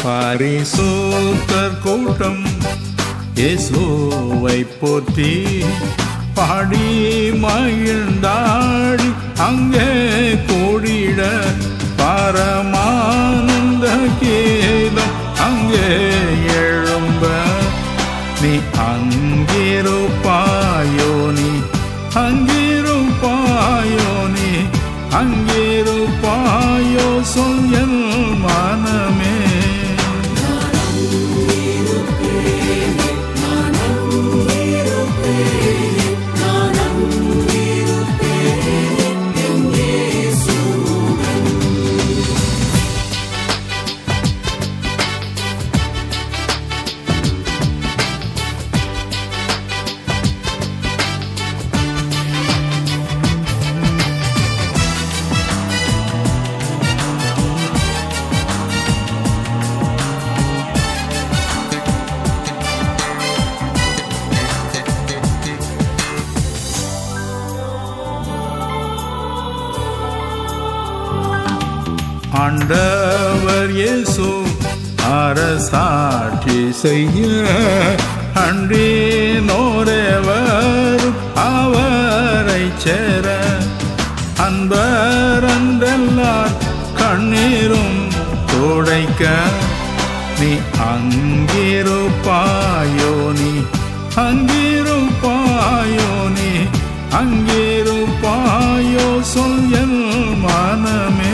பரிசுத்தர் கூட்டம் இயேசுவை போற்றி பாடி மகிழ்ந்தாடி அங்கே கூடிட பரமானந்த கீதம் அங்கே எழும்ப நீ அங்கிருப்பாயோ நீ அங்கிருப்பாயோ நீ அங்கிருப்பாயோ சொல் என் மனமே ஆண்டவர் இயேசு அரசாட்சி செய்ய அன்றினோரேவர் அவரை சேர அன்பரன்றெல்லார் கண்ணீரும் துடைக்க நீ அங்கிருப்பாயோ நீ அங்கிருப்பாயோ நீ அங்கிருப்பாயோ சொல் என் மனமே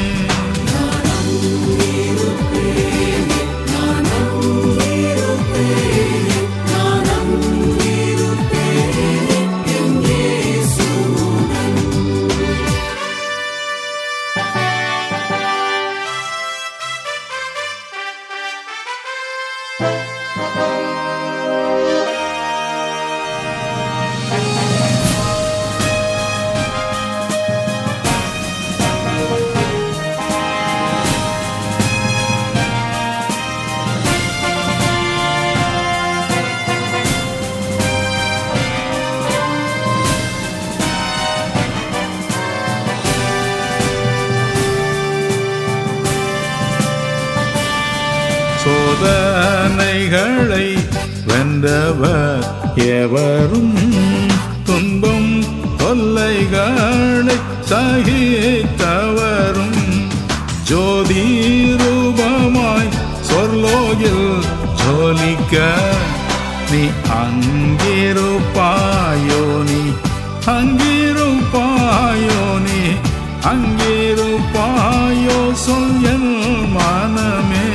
சோதனைகளை வென்றவர் எவரும் துன்பம் தொல்லைகளை சகித்தவரும் ஜோதி ரூபமாய் சொர்லோகில் ஜோலிக்க நீ அங்கிருப்பாயோ நீ அங்கிருப்பாயோ நீ அங்கிருப்பாயோ சொல் என் மனமே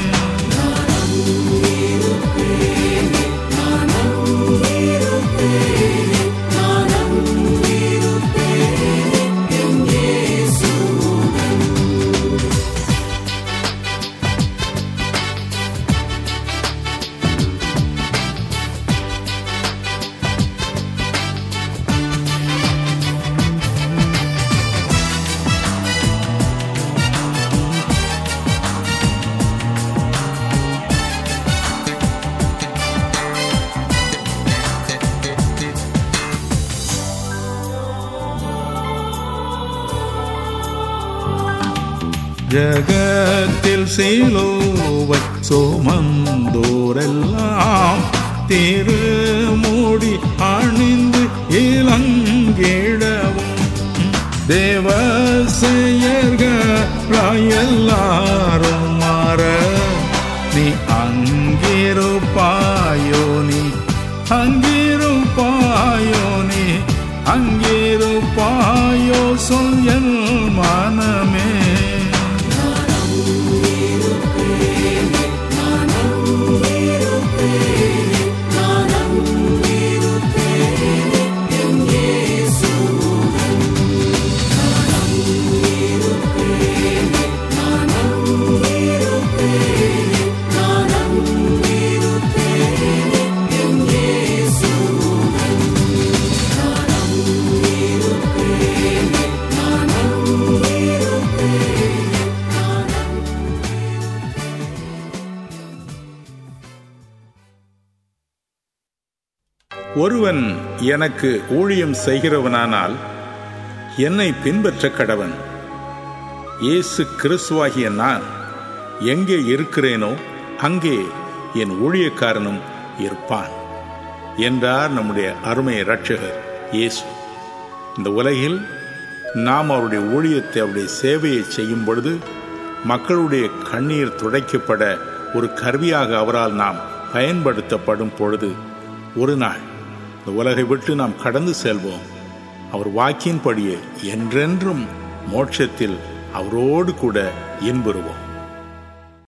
ஜகத்தில் சிலுவை சுமந்தோரெல்லாம் திருமூடி அணிந்து இளங்கிடவும் தேவ எல்லாரும் மாற நீ அங்கிருப்பாயோ நீ அங்கிருப்பாயோ நீ அங்கிருப்பாயோ சொல் என் மனமே ஒருவன் எனக்கு ஊழியம் செய்கிறவனானால் என்னை பின்பற்ற கடவன் இயேசு கிறிஸ்துவாகிய நான் எங்கே இருக்கிறேனோ அங்கே என் ஊழியக்காரனும் இருப்பான் என்றார் நம்முடைய அருமை இரட்சகர் இயேசு இந்த உலகில் நாம் அவருடைய ஊழியத்தை அவருடைய சேவையை செய்யும் பொழுது மக்களுடைய கண்ணீர் துடைக்கப்பட ஒரு கருவியாக அவரால் நாம் பயன்படுத்தப்படும் பொழுது ஒரு நாள் இந்த உலகை விட்டு நாம் கடந்து செல்வோம் அவர் வாக்கின்படியே என்றென்றும் மோட்சத்தில் அவரோடு கூட இன்புறுவோம்